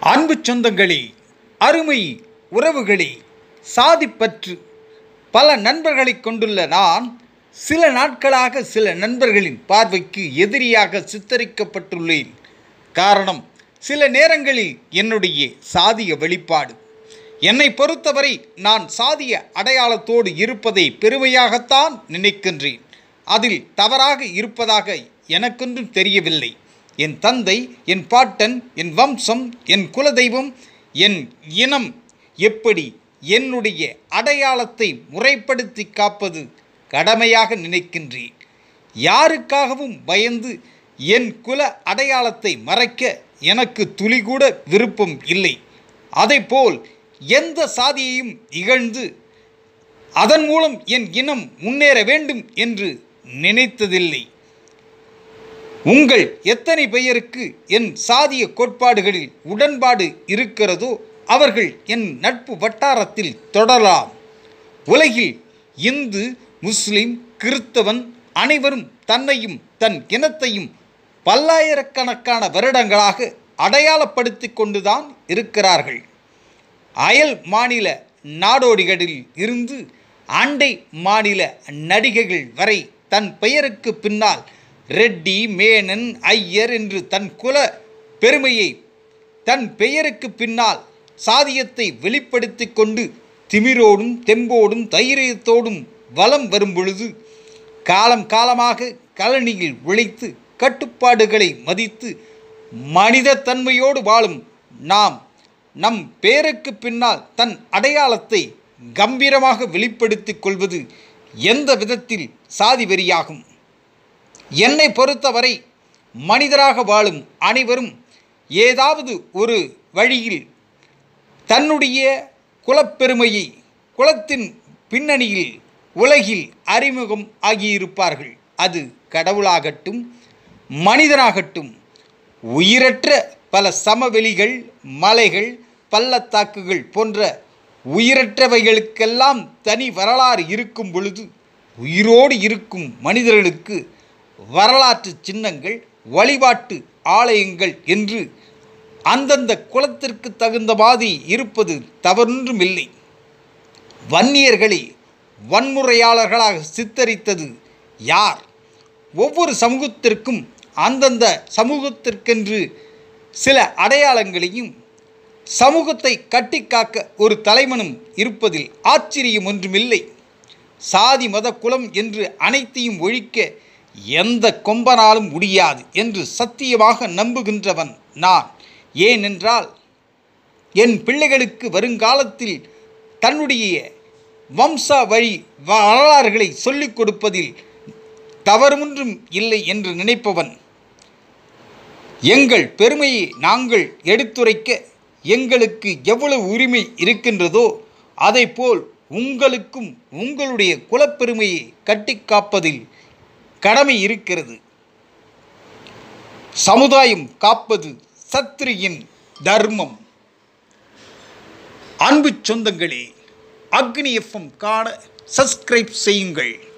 அன்பு சொந்தங்களே அருமை உறவுகளே சாதிப்பற்று பல நண்பர்களைக் கொண்டுள்ள நான் சில நாட்களாக சில நண்பர்களின் பார்வைக்கு எதிரியாக சித்தரிக்கப்பட்டுள்ளேன் காரணம் சில நேரங்களில் என்னுடைய சாதிய வெளிப்பாடு என்னை பொறுத்தவரை நான் சாதிய அடையாளத்தோடு இருப்பதை பெருமையாகத்தான் நினைக்கின்றேன் அதில் தவறாக இருப்பதாக எனக்கொன்றும் தெரியவில்லை என் தந்தை என் பாட்டன் என் வம்சம் என் குலதெய்வம் என் இனம் எப்படி என்னுடைய அடையாளத்தை முறைப்படுத்தி காப்பது கடமையாக நினைக்கின்றேன் யாருக்காகவும் பயந்து என் குல அடையாளத்தை மறைக்க எனக்கு துளிகூட விருப்பம் இல்லை அதைப்போல் எந்த சாதியையும் இகழ்ந்து அதன் மூலம் என் இனம் முன்னேற வேண்டும் என்று நினைத்ததில்லை உங்கள் எத்தனை பெயருக்கு என் சாதிய கோட்பாடுகளில் உடன்பாடு இருக்கிறதோ அவர்கள் என் நட்பு வட்டாரத்தில் தொடரலாம் உலகில் இந்து முஸ்லிம் கிறிஸ்தவன் அனைவரும் தன்னையும் தன் இனத்தையும் பல்லாயிரக்கணக்கான வருடங்களாக அடையாளப்படுத்தி கொண்டுதான் இருக்கிறார்கள் அயல் மாநில நாடோடிகளில் இருந்து அண்டை மாநில நடிகைகள் வரை தன் பெயருக்கு பின்னால் ரெட்டி மேனன் ஐயர் என்று தன் குல பெருமையை தன் பெயருக்கு பின்னால் சாதியத்தை வெளிப்படுத்தி கொண்டு திமிரோடும் தெம்போடும் தைரியத்தோடும் வலம் வரும் பொழுது காலம் காலமாக கழனியில் உழைத்து கட்டுப்பாடுகளை மதித்து மனித தன்மையோடு வாழும் நாம் நம் பேருக்கு பின்னால் தன் அடையாளத்தை கம்பீரமாக வெளிப்படுத்திக் கொள்வது எந்த விதத்தில் சாதி வெறியாகும் என்னை பொறுத்தவரை மனிதராக வாழும் அனைவரும் ஏதாவது ஒரு வழியில் தன்னுடைய குலப்பெருமையை குலத்தின் பின்னணியில் உலகில் அறிமுகம் ஆகியிருப்பார்கள் அது கடவுளாகட்டும் மனிதனாகட்டும் உயிரற்ற பல சமவெளிகள் மலைகள் பள்ளத்தாக்குகள் போன்ற உயிரற்றவைகளுக்கெல்லாம் தனி வரலாறு இருக்கும் பொழுது உயிரோடு இருக்கும் மனிதர்களுக்கு வரலாற்று சின்னங்கள் வழிபாட்டு ஆலயங்கள் என்று அந்தந்த குலத்திற்கு தகுந்த மாதிரி இருப்பது தவறொன்றும் இல்லை வன்னியர்களை வன்முறையாளர்களாக சித்தரித்தது யார் ஒவ்வொரு சமூகத்திற்கும் அந்தந்த சமூகத்திற்கென்று சில அடையாளங்களையும் சமூகத்தை கட்டி காக்க ஒரு தலைவனும் இருப்பதில் ஆச்சரியம் ஒன்றுமில்லை சாதி மத குலம் என்று அனைத்தையும் ஒழிக்க எந்த கொம்பனாலும் முடியாது என்று சத்தியமாக நம்புகின்றவன் நான் ஏனென்றால் என் பிள்ளைகளுக்கு வருங்காலத்தில் தன்னுடைய வம்சா வழி வரலாறுகளை சொல்லிக் கொடுப்பதில் தவறொன்றும் இல்லை என்று நினைப்பவன் எங்கள் பெருமையை நாங்கள் எடுத்துரைக்க எங்களுக்கு எவ்வளவு உரிமை இருக்கின்றதோ அதைப்போல் உங்களுக்கும் உங்களுடைய குலப்பெருமையை கட்டி காப்பதில் கடமை இருக்கிறது சமுதாயம் காப்பது சத்திரியின் தர்மம் அன்பு சொந்தங்களே அக்னி எஃப்எம் காண சப்ஸ்கிரைப் செய்யுங்கள்